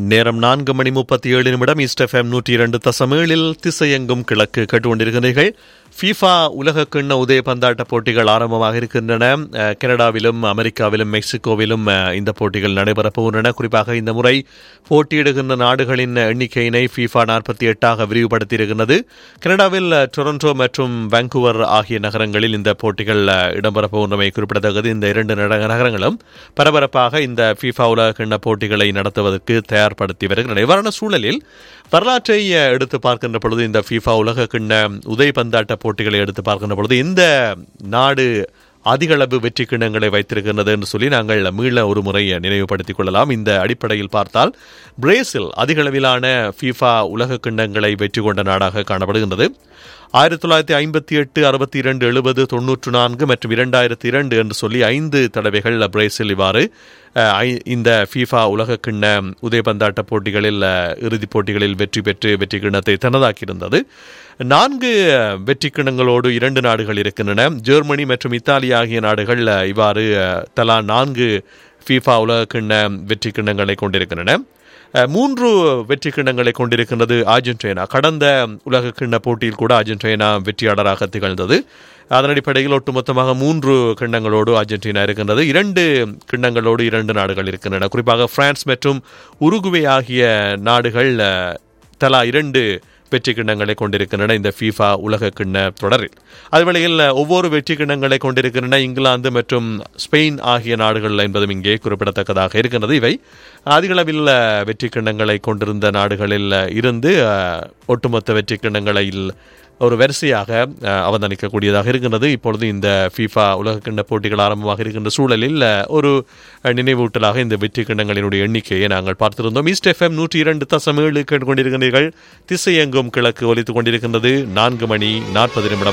நேரம் நான்கு மணி முப்பத்தி ஏழு நிமிடம் ஈஸ்ட் எஃப்எம் நூற்றி இரண்டு தசமேழில் திசையெங்கும் கிழக்கு கேட்டுக்கொண்டிருக்கிறீர்கள் ஃபீஃபா உலக கிண்ண உதய பந்தாட்ட போட்டிகள் ஆரம்பமாக இருக்கின்றன அஹ், கனடாவிலும் அமெரிக்காவிலும் மெக்சிகோவிலும் அஹ், இந்த போட்டிகள் நடைபெறப் போகின்றன குறிப்பாக இந்த முறை போட்டியிடுகின்ற நாடுகளின் எண்ணிக்கையினை ஃபீஃபா நாற்பத்தி எட்டாக விரிவுபடுத்தியிருக்கிறது கனடாவில் அஹ், டொரண்டோ மற்றும் வாncouver ஆகிய நகரங்களில் இந்த போட்டிகள் அஹ், இடம்பெறப் போகின்றமை குறிப்பிடத்தக்கது இந்த இரண்டு நட- நகரங்களும் பரபரப்பாக இந்த ஃபீஃபா உலக கிண்ண போட்டிகளை நடத்துவதற்கு தயார்படுத்தி வருகின்றன இவ்வாறான சூழலில் வரலாற்றை அஹ், எடுத்து பார்க்கின்ற பொழுது இந்த ஃபீஃபா உலக கிண்ண உதயபந்தாட்ட போட்டிகளை எடுத்து பார்க்கின்ற பொழுது இந்த நாடு அதிகளவு வெற்றி கிண்ணங்களை வைத்திருக்கின்றது என்று சொல்லி நாங்கள் மீள ஒரு முறை நினைவுபடுத்திக் கொள்ளலாம் இந்த அடிப்படையில் பார்த்தால் பிரேசில் அதிகளவிலான ஃபீஃபா உலக கிண்ணங்களை வெற்றி கொண்ட நாடாக காணப்படுகின்றது ஆயிரத்தி தொள்ளாயிரத்தி ஐம்பத்தி எட்டு அறுபத்தி இரண்டு எழுபது தொன்னூற்று நான்கு மற்றும் இரண்டாயிரத்தி இரண்டு என்று சொல்லி ஐந்து தடவைகள் பிரேசில் இவ்வாறு அஹ், ஐ- இந்த ஃபீஃபா உலக கிண்ண உதயபந்தாட்ட போட்டிகளில் அஹ், இறுதிப் போட்டிகளில் வெற்றி பெற்று வெற்றி கிண்ணத்தை தனதாக்கியிருந்தது நான்கு அஹ், வெற்றி கிண்ணங்களோடு இரண்டு நாடுகள் இருக்கின்றன ஜெர்மனி மற்றும் இத்தாலி ஆகிய நாடுகள் அஹ், இவ்வாறு அஹ், தலா நான்கு ஃபீஃபா உலக கிண்ண வெற்றி கிண்ணங்களை கொண்டிருக்கின்றன அஹ், மூன்று வெற்றி கிண்ணங்களை கொண்டிருக்கின்றது அர்ஜென்டினா கடந்த உலக கிண்ண போட்டியில் கூட அர்ஜென்டினா வெற்றியாளராக திகழ்ந்தது அதன் அடிப்படையில் ஒட்டுமொத்தமாக மூன்று கிண்ணங்களோடு அர்ஜென்டினா இருக்கின்றது இரண்டு கிண்ணங்களோடு இரண்டு நாடுகள் இருக்கின்றன குறிப்பாக பிரான்ஸ் மற்றும் உருகுவே ஆகிய நாடுகள் அஹ், தலா இரண்டு வெற்றி கிண்ணங்களை கொண்டிருக்கின்றன இந்த ஃபீஃபா உலக கிண்ண தொடரில் அதுவேளையில் ஒவ்வொரு வெற்றி கிண்ணங்களை கொண்டிருக்கின்றன இங்கிலாந்து மற்றும் ஸ்பெயின் ஆகிய நாடுகள் என்பதும் இங்கே குறிப்பிடத்தக்கதாக இருக்கின்றது இவை அதிகளவில் அஹ், வெற்றி கிண்ணங்களை கொண்டிருந்த நாடுகளில் அஹ், இருந்து அஹ், ஒட்டுமொத்த வெற்றி கிண்ணங்களில் ஒரு வரிசையாக அஹ், அவதானிக்கக்கூடியதாக இருக்கின்றது இப்பொழுது இந்த ஃபீஃபா உலகக்கிண்ண போட்டிகள் ஆரம்பமாக இருக்கின்ற சூழலில் அஹ், ஒரு அஹ், நினைவூட்டலாக இந்த வெற்றி கிண்ணங்களினுடைய எண்ணிக்கையை நாங்கள் பார்த்திருந்தோம் ஈஸ்ட் எஃப்எம் நூற்றி இரண்டு தசம் ஏழு கேட்டுக்கொண்டிருக்கிறீர்கள் திசை எங்கும் கிழக்கு ஒலித்துக் கொண்டிருக்கின்றது நான்கு மணி நாற்பது நிமிடம்